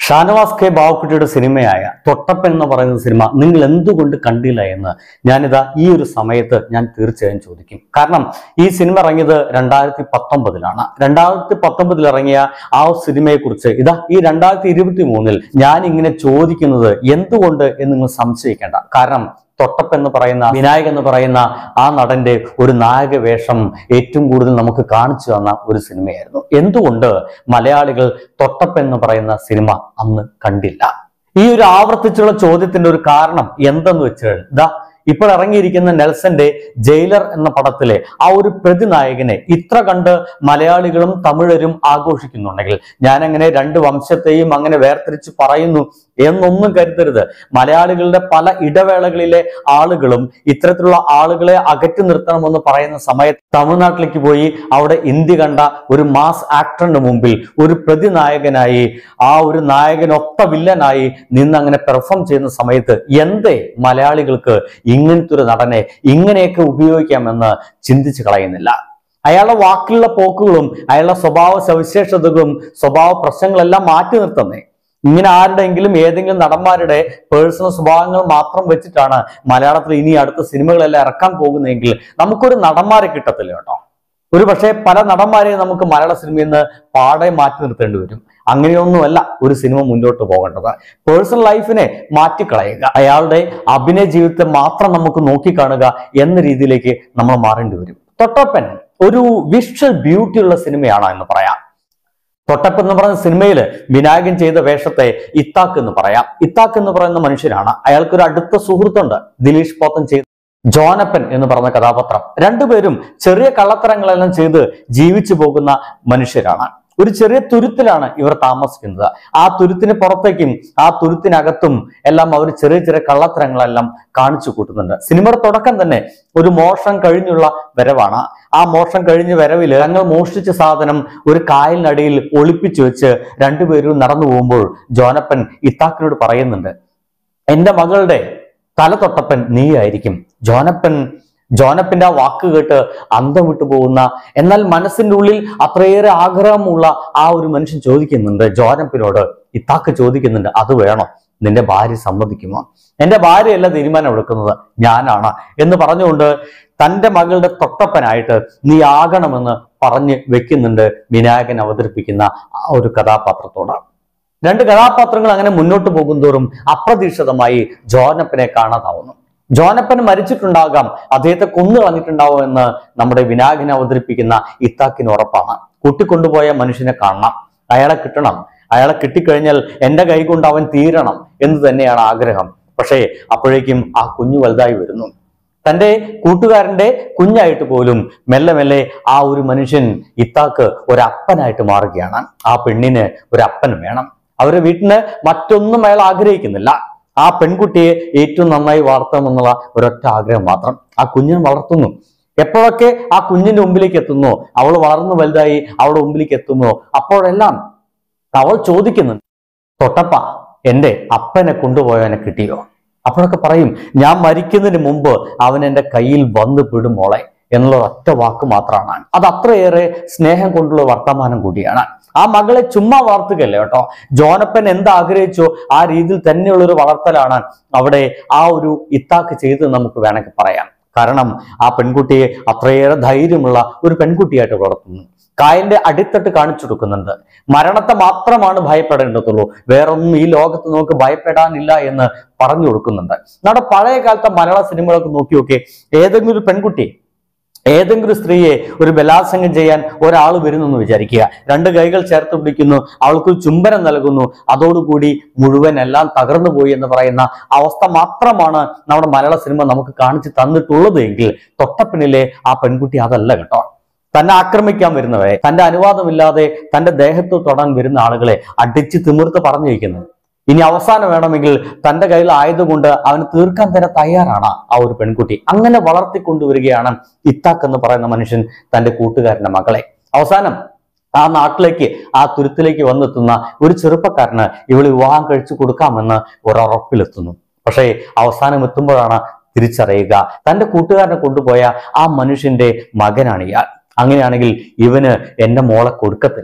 Shanavas K ബാവക്കുട്ടിയുടെ സിനിമയായ തൊട്ടപ്പൻ എന്ന് പറയുന്ന cinema നിങ്ങൾ എന്തുകൊണ്ട് കണ്ടില്ല എന്ന് ഞാനിതാ ഈ ഒരു സമയത്ത് ഞാൻ തീർച്ചയായും ചോദിക്കും കാരണം ഈ സിനിമ ഇറങ്ങിയത് രണ്ടായിരത്തി പത്തൊമ്പതിലാണ് രണ്ടായിരത്തി പത്തൊമ്പതിൽ ഇറങ്ങിയ ആ സിനിമയെ കുറിച്ച് ഇതാ ഈ രണ്ടായിരത്തി ഇരുപത്തി മൂന്നിൽ ഞാൻ ഇങ്ങനെ ചോദിക്കുന്നത് എന്തുകൊണ്ട് എന്ന് നിങ്ങൾ സംശയിക്കേണ്ട കാരണം തൊട്ടപ്പ് എന്ന് പറയുന്ന വിനായക് എന്ന് പറയുന്ന ആ നടന്റെ ഒരു നായക വേഷം ഏറ്റവും കൂടുതൽ നമുക്ക് കാണിച്ചു തന്ന ഒരു സിനിമയായിരുന്നു എന്തുകൊണ്ട് മലയാളികൾ തൊട്ടപ്പ് എന്ന് പറയുന്ന സിനിമ അന്ന് കണ്ടില്ല ഈ ഒരു ആവർത്തിച്ചുള്ള ചോദ്യത്തിന്റെ ഒരു കാരണം എന്തെന്ന് വെച്ചാൽ ദാ ഇപ്പോൾ ഇറങ്ങിയിരിക്കുന്ന നെൽസന്റെ ജയിലർ എന്ന പടത്തിലെ ആ ഒരു പ്രതിനായകനെ ഇത്ര കണ്ട് മലയാളികളും തമിഴരും ആഘോഷിക്കുന്നുണ്ടെങ്കിൽ ഞാൻ അങ്ങനെ രണ്ട് വംശത്തെയും അങ്ങനെ വേർതിരിച്ച് പറയുന്നു എന്നൊന്നും കരുതരുത് മലയാളികളുടെ പല ഇടവേളകളിലെ ആളുകളും ഇത്തരത്തിലുള്ള ആളുകളെ അകറ്റി നിർത്തണമെന്ന് പറയുന്ന സമയത്ത് തമിഴ്നാട്ടിലേക്ക് പോയി അവിടെ ഇന്ത്യ കണ്ട ഒരു മാസ് ആക്ടറിന് മുമ്പിൽ ഒരു പ്രതിനായകനായി ആ ഒരു നായകനൊത്ത വില്ലനായി നിന്ന് അങ്ങനെ പെർഫോം ചെയ്യുന്ന സമയത്ത് എന്തേ മലയാളികൾക്ക് ഇങ്ങനത്തെ ഒരു നടനെ ഇങ്ങനെയൊക്കെ ഉപയോഗിക്കാമെന്ന് ചിന്തിച്ചു കളയുന്നില്ല അയാളുടെ വാക്കിലുള്ള പോക്കുകളും അയാളുടെ സ്വഭാവ സവിശേഷതകളും സ്വഭാവ പ്രശ്നങ്ങളെല്ലാം മാറ്റി നിർത്തുന്നേ ഇങ്ങനെ ആരുടെയെങ്കിലും ഏതെങ്കിലും നടന്മാരുടെ പേഴ്സണൽ സ്വഭാവങ്ങൾ മാത്രം വെച്ചിട്ടാണ് മലയാളത്തിൽ ഇനി അടുത്ത സിനിമകളെല്ലാം ഇറക്കാൻ പോകുന്നതെങ്കിൽ നമുക്കൊരു നടന്മാരെ കിട്ടത്തില്ല കേട്ടോ ഒരു പക്ഷേ പല നടന്മാരെയും നമുക്ക് മലയാള സിനിമയിൽ നിന്ന് പാടെ മാറ്റി നിർത്തേണ്ടി വരും അങ്ങനെയൊന്നുമല്ല ഒരു സിനിമ മുന്നോട്ട് പോകേണ്ടത് പേഴ്സണൽ ലൈഫിനെ മാറ്റിക്കളയുക അയാളുടെ അഭിനയ ജീവിതത്തെ മാത്രം നമുക്ക് നോക്കിക്കാണുക എന്ന രീതിയിലേക്ക് നമ്മൾ മാറേണ്ടി വരും തൊട്ടപ്പൻ ഒരു വിഷ്വൽ ബ്യൂട്ടി ഉള്ള സിനിമയാണോ എന്ന് പറയാം തൊട്ടപ്പ് എന്ന് പറയുന്ന സിനിമയിൽ വിനായകൻ ചെയ്ത വേഷത്തെ ഇത്താക്ക് എന്ന് പറയാം ഇത്താക്ക് എന്ന് പറയുന്ന മനുഷ്യനാണ് അയാൾക്കൊരു അടുത്ത സുഹൃത്തുണ്ട് ദിലീഷ് പോത്തൻ ചെയ്ത ജോനപ്പൻ എന്ന് പറഞ്ഞ കഥാപാത്രം രണ്ടുപേരും ചെറിയ കള്ളത്തരങ്ങളെല്ലാം ചെയ്ത് ജീവിച്ചു പോകുന്ന മനുഷ്യരാണ് ഒരു ചെറിയ തുരുത്തിലാണ് ഇവർ താമസിക്കുന്നത് ആ തുരുത്തിന് പുറത്തേക്കും ആ തുരുത്തിനകത്തും എല്ലാം അവർ ചെറിയ ചെറിയ കള്ളത്തരങ്ങളെല്ലാം കാണിച്ചു കൂട്ടുന്നുണ്ട് സിനിമയുടെ തുടക്കം തന്നെ ഒരു മോഷണം കഴിഞ്ഞുള്ള വരവാണ് ആ മോഷണം കഴിഞ്ഞ വരവില് തങ്ങൾ മോഷ്ടിച്ച സാധനം ഒരു കായലിനടിയിൽ ഒളിപ്പിച്ചു വെച്ച് രണ്ടുപേരും നടന്നു പോകുമ്പോൾ ജോനപ്പൻ ഇത്താക്കിനോട് പറയുന്നുണ്ട് എന്റെ മകളുടെ തല തൊട്ടപ്പൻ നീയായിരിക്കും ജോനപ്പൻ ജോനപ്പന്റെ ആ വാക്ക് കേട്ട് അന്തം വിട്ടു പോകുന്ന എന്നാൽ മനസ്സിന്റെ ഉള്ളിൽ അത്രയേറെ ആഗ്രഹമുള്ള ആ ഒരു മനുഷ്യൻ ചോദിക്കുന്നുണ്ട് ജോനപ്പനോട് ഇത്താക്ക് ചോദിക്കുന്നുണ്ട് അത് വേണോ നിന്റെ ഭാര്യ സമ്മതിക്കുമോ എന്റെ ഭാര്യയല്ല തീരുമാനം എടുക്കുന്നത് ഞാനാണ് എന്ന് പറഞ്ഞുകൊണ്ട് തന്റെ മകളുടെ തൊട്ടപ്പനായിട്ട് നീ ആകണമെന്ന് പറഞ്ഞ് വെക്കുന്നുണ്ട് വിനായകൻ അവതരിപ്പിക്കുന്ന ആ ഒരു കഥാപാത്രത്തോട് രണ്ട് കഥാപാത്രങ്ങൾ അങ്ങനെ മുന്നോട്ട് പോകുന്തോറും അപ്രതീക്ഷിതമായി ജോനപ്പനെ കാണാതാവുന്നു ജോനപ്പൻ മരിച്ചിട്ടുണ്ടാകാം അദ്ദേഹത്തെ കൊന്നു കളഞ്ഞിട്ടുണ്ടാവും എന്ന് നമ്മുടെ വിനായകനെ അവതരിപ്പിക്കുന്ന ഇത്താക്കിന് ഉറപ്പാണ് കൂട്ടിക്കൊണ്ടുപോയ മനുഷ്യനെ കാണണം അയാളെ കിട്ടണം അയാളെ കിട്ടിക്കഴിഞ്ഞാൽ എന്റെ കൈ കൊണ്ട് അവൻ തീരണം എന്ന് തന്നെയാണ് ആഗ്രഹം പക്ഷേ അപ്പോഴേക്കും ആ കുഞ്ഞു വലുതായി വരുന്നു തന്റെ കൂട്ടുകാരന്റെ കുഞ്ഞായിട്ട് പോലും മെല്ലെ മെല്ലെ ആ ഒരു മനുഷ്യൻ ഇത്താക്ക് ഒരപ്പനായിട്ട് മാറുകയാണ് ആ പെണ്ണിന് ഒരപ്പൻ വേണം അവരുടെ വീട്ടിന് മറ്റൊന്നും അയാൾ ആഗ്രഹിക്കുന്നില്ല ആ പെൺകുട്ടിയെ ഏറ്റവും നന്നായി വളർത്തണമെന്നുള്ള ഒരൊറ്റ ആഗ്രഹം മാത്രം ആ കുഞ്ഞിനെ വളർത്തുന്നു എപ്പോഴൊക്കെ ആ കുഞ്ഞിന്റെ മുമ്പിലേക്ക് എത്തുന്നു അവൾ വളർന്നു വലുതായി അവളുടെ മുമ്പിലേക്ക് എത്തുന്നു അപ്പോഴെല്ലാം അവൾ ചോദിക്കുന്നുണ്ട് തൊട്ടപ്പ എന്റെ അപ്പനെ കൊണ്ടുപോയവനെ കിട്ടിയോ അപ്പോഴൊക്കെ പറയും ഞാൻ മരിക്കുന്നതിന് മുമ്പ് അവൻ എൻ്റെ കയ്യിൽ വന്നു പെടും മോളെ എന്നുള്ള ഒറ്റ വാക്ക് മാത്രമാണ് അത് അത്രയേറെ സ്നേഹം കൊണ്ടുള്ള വർത്തമാനം കൂടിയാണ് ആ മകളെ ചുമ്മാ വളർത്തുകയല്ലേ കേട്ടോ ജോനപ്പൻ എന്ത് ആഗ്രഹിച്ചോ ആ രീതിയിൽ തന്നെയുള്ള ഒരു വളർത്തലാണ് അവിടെ ആ ഒരു ഇത്താക്ക് ചെയ്ത് നമുക്ക് വേണമെങ്കിൽ പറയാം കാരണം ആ പെൺകുട്ടിയെ അത്രയേറെ ധൈര്യമുള്ള ഒരു പെൺകുട്ടിയായിട്ട് വളർത്തുന്നു കായലിന്റെ അടിത്തട്ട് കാണിച്ചു കൊടുക്കുന്നുണ്ട് മരണത്തെ മാത്രമാണ് ഭയപ്പെടേണ്ടതുള്ളൂ വേറൊന്നും ഈ ലോകത്ത് നമുക്ക് ഭയപ്പെടാനില്ല എന്ന് പറഞ്ഞു കൊടുക്കുന്നുണ്ട് നമ്മുടെ പഴയ കാലത്തെ മലയാള സിനിമകളൊക്കെ നോക്കി നോക്കി ഏതെങ്കിലും ഒരു പെൺകുട്ടി ഏതെങ്കിലും സ്ത്രീയെ ഒരു ബലാത്സംഗം ചെയ്യാൻ ഒരാൾ വരുന്നു എന്ന് വിചാരിക്കുക രണ്ട് കൈകൾ ചേർത്ത് പിടിക്കുന്നു അവൾക്ക് ഒരു ചുംബനം നൽകുന്നു അതോടുകൂടി മുഴുവൻ എല്ലാം തകർന്നു പോയി എന്ന് പറയുന്ന അവസ്ഥ മാത്രമാണ് നമ്മുടെ മലയാള സിനിമ നമുക്ക് കാണിച്ചു തന്നിട്ടുള്ളത് എങ്കിൽ തൊട്ടപ്പിന്നിലെ ആ പെൺകുട്ടി അതല്ല കേട്ടോ തന്നെ ആക്രമിക്കാൻ വരുന്നവരെ തന്റെ അനുവാദമില്ലാതെ തന്റെ ദേഹത്ത് തൊടാൻ വരുന്ന ആളുകളെ അടിച്ച് തിമിർത്ത് പറഞ്ഞു വയ്ക്കുന്നത് ഇനി അവസാനം വേണമെങ്കിൽ തന്റെ കയ്യിൽ ആയതുകൊണ്ട് അവന് തീർക്കാൻ തന്നെ തയ്യാറാണ് ആ ഒരു പെൺകുട്ടി അങ്ങനെ വളർത്തിക്കൊണ്ടുവരികയാണ് ഇത്താക്ക് എന്ന് പറയുന്ന മനുഷ്യൻ തന്റെ കൂട്ടുകാരന്റെ മകളെ അവസാനം ആ നാട്ടിലേക്ക് ആ തുരുത്തിലേക്ക് വന്നെത്തുന്ന ഒരു ചെറുപ്പക്കാരന് ഇവൾ വിവാഹം കഴിച്ചു കൊടുക്കാമെന്ന് ഒരറപ്പിലെത്തുന്നു പക്ഷേ അവസാനം എത്തുമ്പോഴാണ് തിരിച്ചറിയുക തന്റെ കൂട്ടുകാരനെ കൊണ്ടുപോയ ആ മനുഷ്യന്റെ മകനാണ് ഇയാൾ അങ്ങനെയാണെങ്കിൽ ഇവന് എന്റെ മോളെ കൊടുക്കത്തില്ല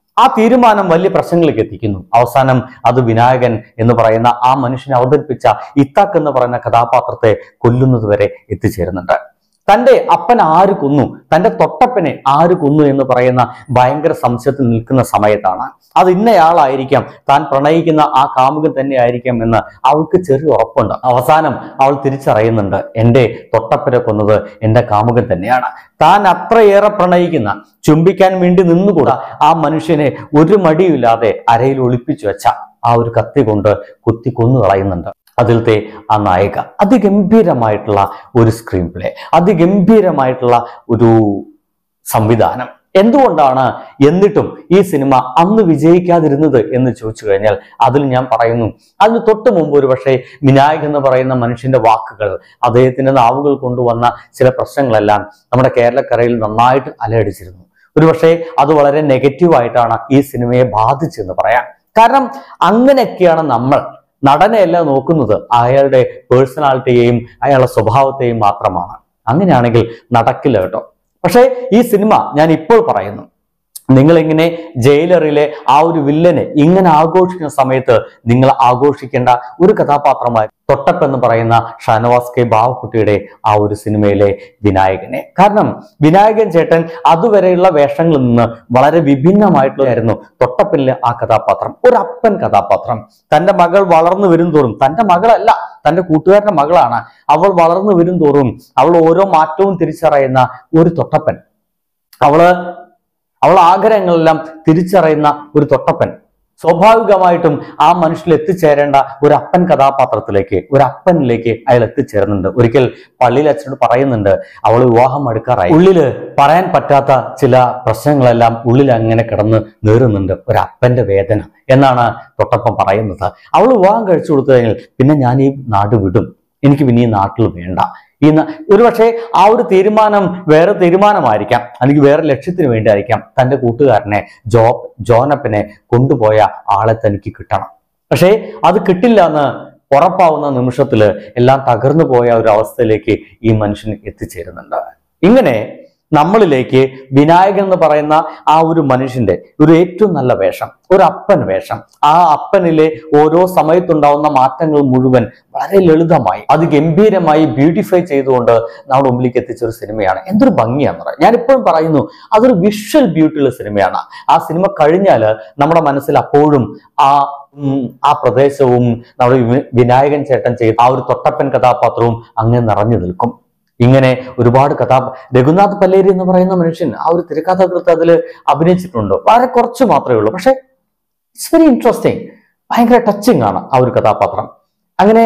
ആ തീരുമാനം വലിയ പ്രശ്നങ്ങളിലേക്ക് എത്തിക്കുന്നു അവസാനം അത് വിനായകൻ എന്ന് പറയുന്ന ആ മനുഷ്യനെ അവതരിപ്പിച്ച ഇത്താക്ക് എന്ന് പറയുന്ന കഥാപാത്രത്തെ കൊല്ലുന്നത് വരെ എത്തിച്ചേരുന്നുണ്ട് തന്റെ അപ്പൻ ആര് കൊന്നു തന്റെ തൊട്ടപ്പനെ ആര് കൊന്നു എന്ന് പറയുന്ന ഭയങ്കര സംശയത്തിൽ നിൽക്കുന്ന സമയത്താണ് അത് ഇന്നയാളായിരിക്കാം താൻ പ്രണയിക്കുന്ന ആ കാമുകൻ തന്നെ ആയിരിക്കാം എന്ന് അവൾക്ക് ചെറിയ ഉറപ്പുണ്ട് അവസാനം അവൾ തിരിച്ചറിയുന്നുണ്ട് എൻ്റെ തൊട്ടപ്പനെ കൊന്നത് എൻ്റെ കാമുകൻ തന്നെയാണ് താൻ അത്രയേറെ പ്രണയിക്കുന്ന ചുംബിക്കാൻ വേണ്ടി നിന്നുകൂടാ ആ മനുഷ്യനെ ഒരു മടിയില്ലാതെ അരയിൽ ഒളിപ്പിച്ചു വെച്ച ആ ഒരു കത്തി കൊണ്ട് കുത്തി കൊന്നു കളയുന്നുണ്ട് അതിലത്തെ ആ നായിക അതിഗംഭീരമായിട്ടുള്ള ഒരു സ്ക്രീൻ പ്ലേ അതിഗംഭീരമായിട്ടുള്ള ഒരു സംവിധാനം എന്തുകൊണ്ടാണ് എന്നിട്ടും ഈ സിനിമ അന്ന് വിജയിക്കാതിരുന്നത് എന്ന് ചോദിച്ചു കഴിഞ്ഞാൽ അതിൽ ഞാൻ പറയുന്നു അതിന് തൊട്ട് മുമ്പ് ഒരു പക്ഷേ വിനായക് എന്ന് പറയുന്ന മനുഷ്യന്റെ വാക്കുകൾ അദ്ദേഹത്തിന്റെ നാവുകൾ കൊണ്ടുവന്ന ചില പ്രശ്നങ്ങളെല്ലാം നമ്മുടെ കേരളക്കരയിൽ നന്നായിട്ട് അലയടിച്ചിരുന്നു ഒരുപക്ഷെ അത് വളരെ നെഗറ്റീവായിട്ടാണ് ഈ സിനിമയെ ബാധിച്ചെന്ന് പറയാം കാരണം അങ്ങനെയൊക്കെയാണ് നമ്മൾ നടനെയല്ല നോക്കുന്നത് അയാളുടെ പേഴ്സണാലിറ്റിയെയും അയാളുടെ സ്വഭാവത്തെയും മാത്രമാണ് അങ്ങനെയാണെങ്കിൽ നടക്കില്ല കേട്ടോ പക്ഷേ ഈ സിനിമ ഞാൻ ഇപ്പോൾ പറയുന്നു നിങ്ങളിങ്ങനെ ജയിലറിലെ ആ ഒരു വില്ലനെ ഇങ്ങനെ ആഘോഷിക്കുന്ന സമയത്ത് നിങ്ങൾ ആഘോഷിക്കേണ്ട ഒരു കഥാപാത്രമായി തൊട്ടപ്പ് എന്ന് പറയുന്ന ഷാനവാസ് കെ ബാവക്കുട്ടിയുടെ ആ ഒരു സിനിമയിലെ വിനായകനെ കാരണം വിനായകൻ ചേട്ടൻ അതുവരെയുള്ള വേഷങ്ങളിൽ നിന്ന് വളരെ വിഭിന്നമായിട്ടുള്ളതായിരുന്നു തൊട്ടപ്പിലെ ആ കഥാപാത്രം ഒരു അപ്പൻ കഥാപാത്രം തന്റെ മകൾ വളർന്നു വരും തോറും തന്റെ മകളല്ല തന്റെ കൂട്ടുകാരന്റെ മകളാണ് അവൾ വളർന്നു വരും തോറും അവൾ ഓരോ മാറ്റവും തിരിച്ചറിയുന്ന ഒരു തൊട്ടപ്പൻ അവള് അവൾ ആഗ്രഹങ്ങളെല്ലാം തിരിച്ചറിയുന്ന ഒരു തൊട്ടപ്പൻ സ്വാഭാവികമായിട്ടും ആ മനുഷ്യൽ എത്തിച്ചേരേണ്ട ഒരു അപ്പൻ കഥാപാത്രത്തിലേക്ക് ഒരു അപ്പനിലേക്ക് അയാൾ എത്തിച്ചേരുന്നുണ്ട് ഒരിക്കൽ പള്ളിയിൽ അച്ഛനോട് പറയുന്നുണ്ട് അവൾ വിവാഹം എടുക്കാറായി ഉള്ളില് പറയാൻ പറ്റാത്ത ചില പ്രശ്നങ്ങളെല്ലാം ഉള്ളിൽ അങ്ങനെ കിടന്ന് നേറുന്നുണ്ട് ഒരു അപ്പന്റെ വേദന എന്നാണ് തൊട്ടപ്പം പറയുന്നത് അവൾ വിവാഹം കഴിച്ചു കൊടുത്തു കഴിഞ്ഞാൽ പിന്നെ ഞാൻ ഈ നാട് വിടും എനിക്ക് പിന്നെ ഈ നാട്ടിൽ വേണ്ട ഈ ന- ഒരുപക്ഷെ ആ ഒരു തീരുമാനം വേറെ തീരുമാനമായിരിക്കാം അല്ലെങ്കിൽ വേറെ ലക്ഷ്യത്തിന് വേണ്ടിയായിരിക്കാം തന്റെ കൂട്ടുകാരനെ ജോ ജോനപ്പനെ കൊണ്ടുപോയ ആളെ തനിക്ക് കിട്ടണം പക്ഷേ അത് കിട്ടില്ല എന്ന് ഉറപ്പാവുന്ന നിമിഷത്തില് എല്ലാം തകർന്നു പോയ ഒരു അവസ്ഥയിലേക്ക് ഈ മനുഷ്യൻ എത്തിച്ചേരുന്നുണ്ട് ഇങ്ങനെ നമ്മളിലേക്ക് വിനായകൻ എന്ന് പറയുന്ന ആ ഒരു മനുഷ്യന്റെ ഒരു ഏറ്റവും നല്ല വേഷം ഒരു അപ്പൻ വേഷം ആ അപ്പനിലെ ഓരോ സമയത്തുണ്ടാവുന്ന മാറ്റങ്ങൾ മുഴുവൻ വളരെ ലളിതമായി അത് ഗംഭീരമായി ബ്യൂട്ടിഫൈ ചെയ്തുകൊണ്ട് നമ്മുടെ മുമ്പിലേക്ക് എത്തിച്ച ഒരു സിനിമയാണ് എന്തൊരു ഭംഗിയാന്ന് പറയാം ഞാൻ ഇപ്പോഴും പറയുന്നു അതൊരു വിഷ്വൽ ബ്യൂട്ടിയുള്ള സിനിമയാണ് ആ സിനിമ കഴിഞ്ഞാൽ നമ്മുടെ മനസ്സിൽ അപ്പോഴും ആ ഉം, ആ പ്രദേശവും നമ്മുടെ വി- വിനായകൻ ചേട്ടൻ ചെയ്ത ആ ഒരു തൊട്ടപ്പൻ കഥാപാത്രവും അങ്ങനെ നിറഞ്ഞു നിൽക്കും ഇങ്ങനെ ഒരുപാട് കഥാ രഘുനാഥ് പല്ലേരി എന്ന് പറയുന്ന മനുഷ്യൻ ആ ഒരു തിരക്കഥാകൃത്ത് അതിൽ അഭിനയിച്ചിട്ടുണ്ട് വളരെ കുറച്ച് മാത്രമേ ഉള്ളൂ പക്ഷെ ഇറ്റ്സ് വെരി ഇൻട്രസ്റ്റിംഗ് ഭയങ്കര ടച്ചിങ് ആണ് ആ ഒരു കഥാപാത്രം അങ്ങനെ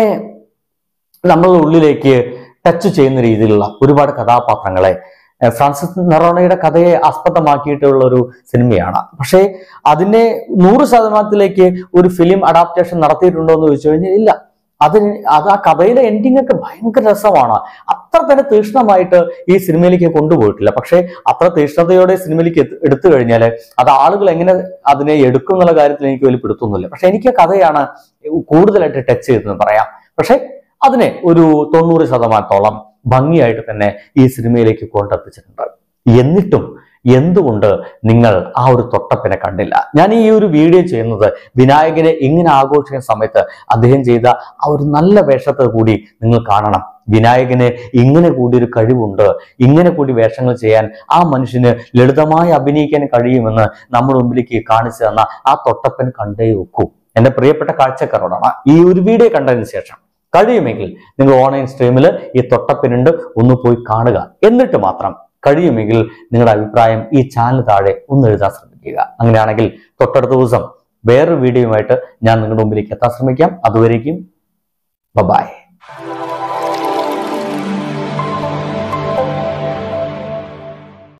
നമ്മളുടെ ഉള്ളിലേക്ക് ടച്ച് ചെയ്യുന്ന രീതിയിലുള്ള ഒരുപാട് കഥാപാത്രങ്ങളെ ഏഹ് ഫ്രാൻസിസ് നെറോണയുടെ കഥയെ ആസ്പദമാക്കിയിട്ടുള്ള ഒരു സിനിമയാണ് പക്ഷേ അതിനെ നൂറ് ശതമാനത്തിലേക്ക് ഒരു ഫിലിം അഡാപ്റ്റേഷൻ നടത്തിയിട്ടുണ്ടോ എന്ന് ചോദിച്ചു കഴിഞ്ഞാൽ ഇല്ല അതിന് അത് ആ കഥയിലെ എൻഡിങ് ഒക്കെ ഭയങ്കര രസമാണ് അത്ര തന്നെ തീക്ഷ്ണമായിട്ട് ഈ സിനിമയിലേക്ക് കൊണ്ടുപോയിട്ടില്ല പക്ഷേ അത്ര തീക്ഷ്ണതയോടെ സിനിമയിലേക്ക് എത്ത് എടുത്തു കഴിഞ്ഞാൽ അത് ആളുകൾ എങ്ങനെ അതിനെ എടുക്കും എന്നുള്ള കാര്യത്തിൽ എനിക്ക് വലിയ പിടുത്തൊന്നുമില്ല പക്ഷെ എനിക്ക് ആ കഥയാണ് കൂടുതലായിട്ട് ടച്ച് ചെയ്തതെന്ന് പറയാം പക്ഷെ അതിനെ ഒരു തൊണ്ണൂറ് ശതമാനത്തോളം ഭംഗിയായിട്ട് തന്നെ ഈ സിനിമയിലേക്ക് കൊണ്ടെത്തിച്ചിട്ടുണ്ട് എന്നിട്ടും എന്തുകൊണ്ട് നിങ്ങൾ ആ ഒരു തൊട്ടപ്പിനെ കണ്ടില്ല ഞാൻ ഈ ഒരു വീഡിയോ ചെയ്യുന്നത് വിനായകനെ ഇങ്ങനെ ആഘോഷിക്കുന്ന സമയത്ത് അദ്ദേഹം ചെയ്ത ആ ഒരു നല്ല വേഷത്തെ കൂടി നിങ്ങൾ കാണണം വിനായകന് ഇങ്ങനെ കൂടി ഒരു കഴിവുണ്ട് ഇങ്ങനെ കൂടി വേഷങ്ങൾ ചെയ്യാൻ ആ മനുഷ്യന് ലളിതമായി അഭിനയിക്കാൻ കഴിയുമെന്ന് നമ്മുടെ മുമ്പിലേക്ക് കാണിച്ചു തന്ന ആ തൊട്ടപ്പൻ കണ്ടേ ഒക്കൂ എന്റെ പ്രിയപ്പെട്ട കാഴ്ചക്കാരോടാണ് ഈ ഒരു വീഡിയോ കണ്ടതിന് ശേഷം കഴിയുമെങ്കിൽ നിങ്ങൾ ഓൺലൈൻ സ്ട്രീമിൽ ഈ തൊട്ടപ്പിനുണ്ട് ഒന്ന് പോയി കാണുക എന്നിട്ട് മാത്രം കഴിയുമെങ്കിൽ നിങ്ങളുടെ അഭിപ്രായം ഈ ചാനൽ താഴെ ഒന്ന് എഴുതാൻ ശ്രമിക്കുക അങ്ങനെയാണെങ്കിൽ തൊട്ടടുത്ത ദിവസം വേറൊരു വീഡിയോയുമായിട്ട് ഞാൻ നിങ്ങളുടെ മുമ്പിലേക്ക് എത്താൻ ശ്രമിക്കാം അതുവരേക്കും ബൈ